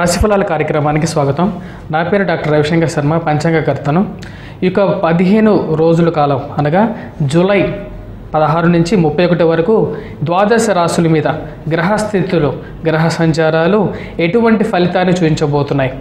రాశి ఫలాల కార్యక్రమానికి స్వాగతం నా పేరు డాక్టర్ రవిశంకర్ శర్మ పంచాంగకర్తను ఈ యొక్క పదిహేను రోజుల కాలం అనగా జూలై పదహారు నుంచి ముప్పై ఒకటి వరకు ద్వాదశ రాశుల మీద గ్రహస్థితులు గ్రహ సంచారాలు ఎటువంటి ఫలితాన్ని చూపించబోతున్నాయి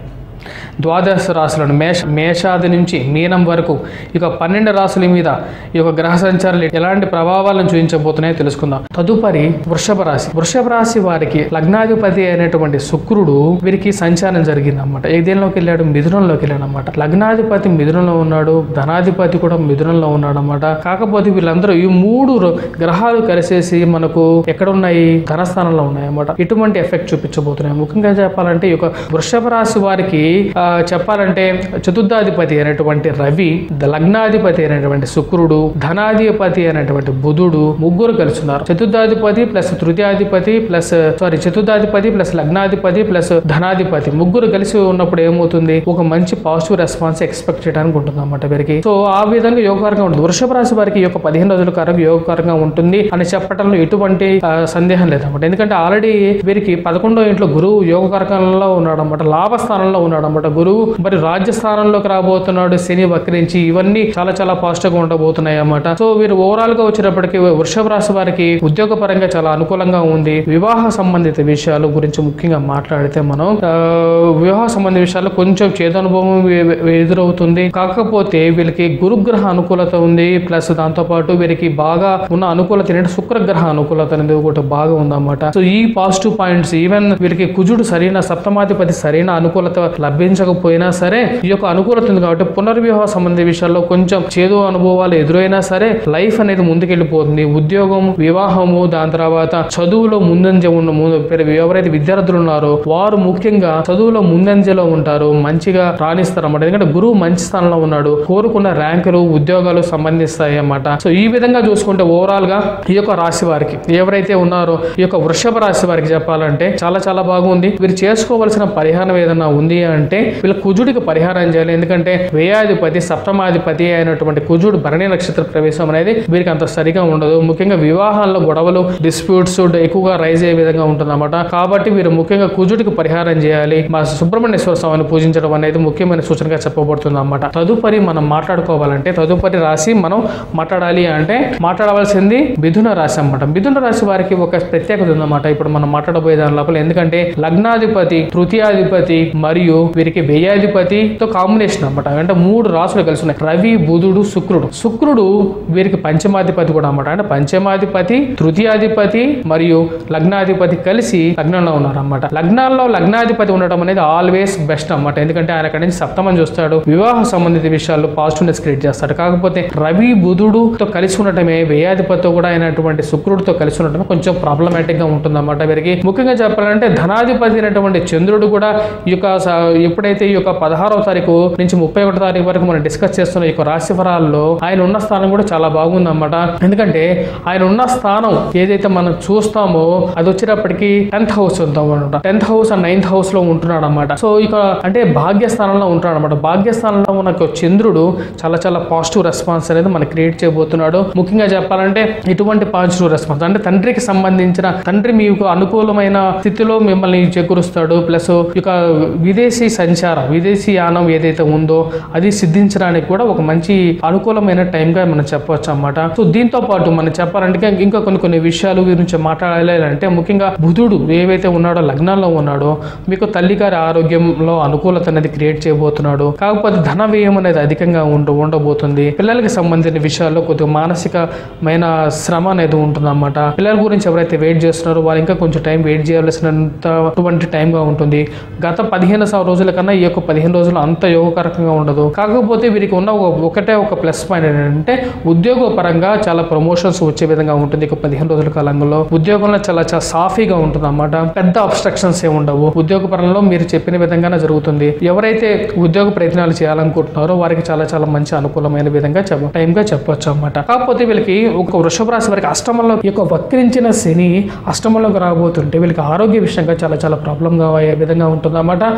ద్వాదశ రాశులను మేష మేషాది నుంచి మీనం వరకు ఇక పన్నెండు రాశుల మీద ఈ యొక్క గ్రహ సంచారాలు ఎలాంటి ప్రభావాలను చూపించబోతున్నాయో తెలుసుకుందాం తదుపరి వృషభ రాశి వృషభ రాశి వారికి లగ్నాధిపతి అయినటువంటి శుక్రుడు వీరికి సంచారం జరిగిందన్నమాట ఏ దేనిలోకి వెళ్ళాడు మిథునంలోకి వెళ్ళాడు అనమాట లగ్నాధిపతి మిథునంలో ఉన్నాడు ధనాధిపతి కూడా మిథునంలో ఉన్నాడు అనమాట కాకపోతే వీళ్ళందరూ ఈ మూడు ర- గ్రహాలు కలిసేసి మనకు ఎక్కడ ఉన్నాయి ధనస్థానంలో ఉన్నాయి అన్నమాట ఇటువంటి ఎఫెక్ట్ చూపించబోతున్నాయి ముఖ్యంగా చెప్పాలంటే ఈ యొక్క వృషభ రాశి వారికి ఆ, చెప్పాలంటే చతుర్థాధిపతి అయినటువంటి రవి ద- లగ్నాధిపతి అయినటువంటి శుక్రుడు ధనాధిపతి అయినటువంటి బుధుడు ముగ్గురు కలిసి ఉన్నారు చతుర్థాధిపతి ప్లస్ తృతీయాధిపతి ప్లస్ సారీ చతుర్థాధిపతి ప్లస్ లగ్నాధిపతి ప్లస్ ధనాధిపతి ముగ్గురు కలిసి ఉన్నప్పుడు ఏమవుతుంది ఒక మంచి పాజిటివ్ రెస్పాన్స్ ఎక్స్పెక్ట్ చేయడానికి ఉంటుంది అన్నమాట వీరికి సో ఆ విధంగా యోగకరంగా ఉంటుంది వృషభ రాశి వారికి ఈ యొక్క పదిహేను రోజుల కాలం యోగకరంగా ఉంటుంది అని చెప్పడంలో ఎటువంటి ఆ, సందేహం లేదన్నమాట ఎందుకంటే ఆల్రెడీ వీరికి పదకొండో ఇంట్లో గురువు యోగకరకంలో ఉన్నాడు అనమాట లాభస్థానంలో ఉన్నాడు అనమాట గురువు మరి రాజ్య స్థానంలోకి రాబోతున్నాడు శని వక్రించి ఇవన్నీ చాలా చాలా పాజిటివ్ గా ఉండబోతున్నాయి అన్నమాట సో వీరు ఓవరాల్ గా వచ్చేటప్పటికి వృషభ రాశి వారికి ఉద్యోగ పరంగా చాలా అనుకూలంగా ఉంది వివాహ సంబంధిత విషయాల గురించి ముఖ్యంగా మాట్లాడితే మనం ఆ, వివాహ సంబంధిత విషయాల్లో కొంచెం చేదనుభవం ఎ- ఎ- ఎదురవుతుంది కాకపోతే వీళ్ళకి గురుగ్రహ అనుకూలత ఉంది ప్లస్ దాంతో పాటు వీరికి బాగా ఉన్న అనుకూలత ఏంటంటే శుక్రగ్రహ అనుకూలత అనేది ఒకటి బాగా ఉందన్నమాట సో ఈ పాజిటివ్ పాయింట్స్ ఈవెన్ వీరికి కుజుడు సరైన సప్తమాధిపతి సరైన అనుకూలత లభించకపోయినా సరే ఈ యొక్క అనుకూలత ఉంది కాబట్టి పునర్వివాహ సంబంధిత విషయాల్లో కొంచెం చేదు అనుభవాలు ఎదురైనా సరే లైఫ్ అనేది ముందుకెళ్ళిపోతుంది ఉద్యోగం వివాహము దాని తర్వాత చదువులో ముందంజ ఉన్న ము- పెర- ఎవరైతే విద్యార్థులు ఉన్నారో వారు ముఖ్యంగా చదువులో ముందంజలో ఉంటారు మంచిగా రాణిస్తారు అన్నమాట ఎందుకంటే గురువు మంచి స్థానంలో ఉన్నాడు కోరుకున్న ర్యాంకులు ఉద్యోగాలు సంబంధిస్తాయి అన్నమాట సో ఈ విధంగా చూసుకుంటే ఓవరాల్ గా ఈ యొక్క రాశి వారికి ఎవరైతే ఉన్నారో ఈ యొక్క వృషభ రాశి వారికి చెప్పాలంటే చాలా చాలా బాగుంది వీరు చేసుకోవాల్సిన పరిహారం ఏదైనా ఉంది అంటే వీళ్ళ కుజుడికి పరిహారం చేయాలి ఎందుకంటే వ్యయాధిపతి సప్తమాధిపతి అయినటువంటి కుజుడు భరణి నక్షత్ర ప్రవేశం అనేది వీరికి అంత సరిగా ఉండదు ముఖ్యంగా వివాహాల్లో గొడవలు డిస్ప్యూట్స్ ఎక్కువగా రైజ్ అయ్యే విధంగా ఉంటుందన్నమాట కాబట్టి వీరు ముఖ్యంగా కుజుడికి పరిహారం చేయాలి మా సుబ్రహ్మణ్యేశ్వర స్వామిని పూజించడం అనేది ముఖ్యమైన సూచనగా చెప్పబడుతుంది అన్నమాట తదుపరి మనం మాట్లాడుకోవాలంటే తదుపరి రాశి మనం మాట్లాడాలి అంటే మాట్లాడవలసింది మిథున రాశి అన్నమాట మిథున రాశి వారికి ఒక ప్రత్యేకత ఉందన్నమాట ఇప్పుడు మనం మాట్లాడబోయే దాని లోపల ఎందుకంటే లగ్నాధిపతి తృతీయాధిపతి మరియు వీరికి వ్యయాధిపతితో కాంబినేషన్ అన్నమాట అంటే మూడు రాసులు కలిసి ఉన్నాయి రవి బుధుడు శుక్రుడు శుక్రుడు వీరికి పంచమాధిపతి కూడా అన్నమాట అంటే పంచమాధిపతి తృతీయాధిపతి మరియు లగ్నాధిపతి కలిసి లగ్నంలో ఉన్నారు అన్నమాట లగ్నాల్లో లగ్నాధిపతి ఉండడం అనేది ఆల్వేస్ బెస్ట్ అన్నమాట ఎందుకంటే ఆయన అక్కడి నుంచి సప్తమం చూస్తాడు వివాహ సంబంధిత విషయాల్లో పాజిటివ్నెస్ క్రియేట్ చేస్తాడు కాకపోతే రవి బుధుడుతో కలిసి ఉండటమే వ్యయాధిపతితో కూడా అయినటువంటి శుక్రుడితో కలిసి ఉండటమే కొంచెం ప్రాబ్లమాటిక్ గా ఉంటుంది అన్నమాట వీరికి ముఖ్యంగా చెప్పాలంటే ధనాధిపతి అయినటువంటి చంద్రుడు కూడా ఈ యొక్క స- ఎప్పుడైతే ఈ యొక్క పదహారవ తారీఖు నుంచి ముప్పై ఒకటో తారీఖు వరకు మనం డిస్కస్ చేస్తున్న ఈ యొక్క రాశి ఫలాల్లో ఆయన ఉన్న స్థానం కూడా చాలా బాగుంది అన్నమాట ఎందుకంటే ఆయన ఉన్న స్థానం ఏదైతే మనం చూస్తామో అది వచ్చేటప్పటికి టెన్త్ హౌస్ ఉంటాం అనమాట tenth house and ninth house లో ఉంటున్నాడు అనమాట సో ఇక అంటే భాగ్యస్థానంలో ఉంటున్నాడు అనమాట భాగ్యస్థానంలో ఉన్న ఒక చంద్రుడు చాలా చాలా పాజిటివ్ రెస్పాన్స్ అనేది మనకి క్రియేట్ చేయబోతున్నాడు ముఖ్యంగా చెప్పాలంటే ఇటువంటి పాజిటివ్ రెస్పాన్స్ అంటే తండ్రికి సంబంధించిన తండ్రి మీకు అనుకూలమైన స్థితిలో మిమ్మల్ని చేకూరుస్తాడు ప్లస్ ఇక విదేశీ సంచారం విదేశీ యానం ఏదైతే ఉందో అది సిద్ధించడానికి కూడా ఒక మంచి అనుకూలమైన time గా మనం చెప్పవచ్చు అన్నమాట సో దీంతో పాటు మనం చెప్పాలంటే ఇంకా- ఇంకా కొన్ని కొన్ని విషయాలు గురించి మాట్లాడాలి అంటే ముఖ్యంగా బుధుడు ఏవైతే ఉన్నాడో లగ్నాల్లో ఉన్నాడో మీకు తల్లిగారి ఆరోగ్యంలో అనుకూలత అనేది క్రియేట్ చేయబోతున్నాడు కాకపోతే ధన వ్యయం అనేది అధికంగా ఉండ ఉండబోతుంది పిల్లలకి సంబంధించిన విషయాల్లో కొద్దిగా మానసికమైన శ్రమ అనేది ఉంటుంది అన్నమాట పిల్లల గురించి ఎవరైతే వెయిట్ చేస్తున్నారో వాళ్ళు ఇంకా కొంచెం టైం వెయిట్ చేయాల్సినంత అటువంటి టైంగా ఉంటుంది గత పదిహేను సవ రోజుల కన్నా ఈ యొక్క పదిహేను రోజులు అంత యోగకరంగా ఉండదు కాకపోతే వీరికి ఉన్న ఒక- ఒకటే ఒక ప్లస్ పాయింట్ ఏంటంటే ఉద్యోగ పరంగా చాలా ప్రమోషన్స్ వచ్చే విధంగా ఉంటుంది ఇక పదిహేను రోజుల కాలంలో ఉద్యోగంలో చాలా చాలా సాఫీగా ఉంటుంది అన్నమాట పెద్ద అబ్స్ట్రక్షన్స్ ఏ ఉండవు ఉద్యోగ పరంలో మీరు చెప్పిన విధంగానే జరుగుతుంది ఎవరైతే ఉద్యోగ ప్రయత్నాలు చేయాలనుకుంటున్నారో వారికి చాలా చాలా మంచి అనుకూలమైన విధంగా చెప్ప టైం గా చెప్పొచ్చు అన్నమాట కాకపోతే వీళ్ళకి ఒక వృషభ రాశి వారికి అష్టమంలో ఈ యొక్క వక్రించిన శని అష్టమంలోకి రాబోతుంటే వీళ్ళకి ఆరోగ్య విషయంగా చాలా చాలా ప్రాబ్లం గా అయ్యే విధంగా ఉంటుంది అన్నమాట సో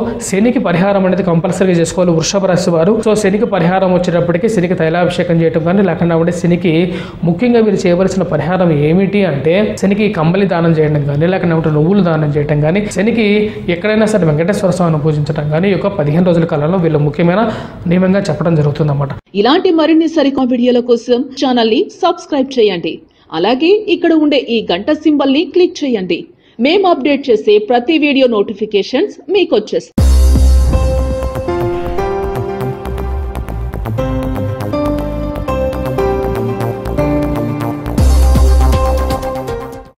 శనికి పరిహారం అనేది కంపల్సరీగా చేసుకోవాలి వృషభ రాశి వారు సో శనికి పరిహారం వచ్చేటప్పటికి శనికి తైలాభిషేకం చేయటం కానీ లేకుండా ఉంటే శనికి ముఖ్యంగా మీరు చేయవలసిన పరిహారం ఏమిటి అంటే శనికి కంబలి దానం చేయడం కానీ లేకుండా ఉంటే నువ్వులు దానం చేయడం కానీ శనికి ఎక్కడైనా సరే వెంకటేశ్వర స్వామిని పూజించడం కానీ ఈ యొక్క పదిహేను రోజుల కాలంలో వీళ్ళు ముఖ్యమైన నియమంగా చెప్పడం జరుగుతుంది ఇలాంటి మరిన్ని సరికొత్త వీడియోల కోసం ఛానల్ ని సబ్స్క్రైబ్ చేయండి అలాగే ఇక్కడ ఉండే ఈ గంట సింబల్ ని క్లిక్ చేయండి మేము అప్డేట్ చేసే ప్రతి వీడియో నోటిఫికేషన్స్ మీకు వచ్చేస్తాయి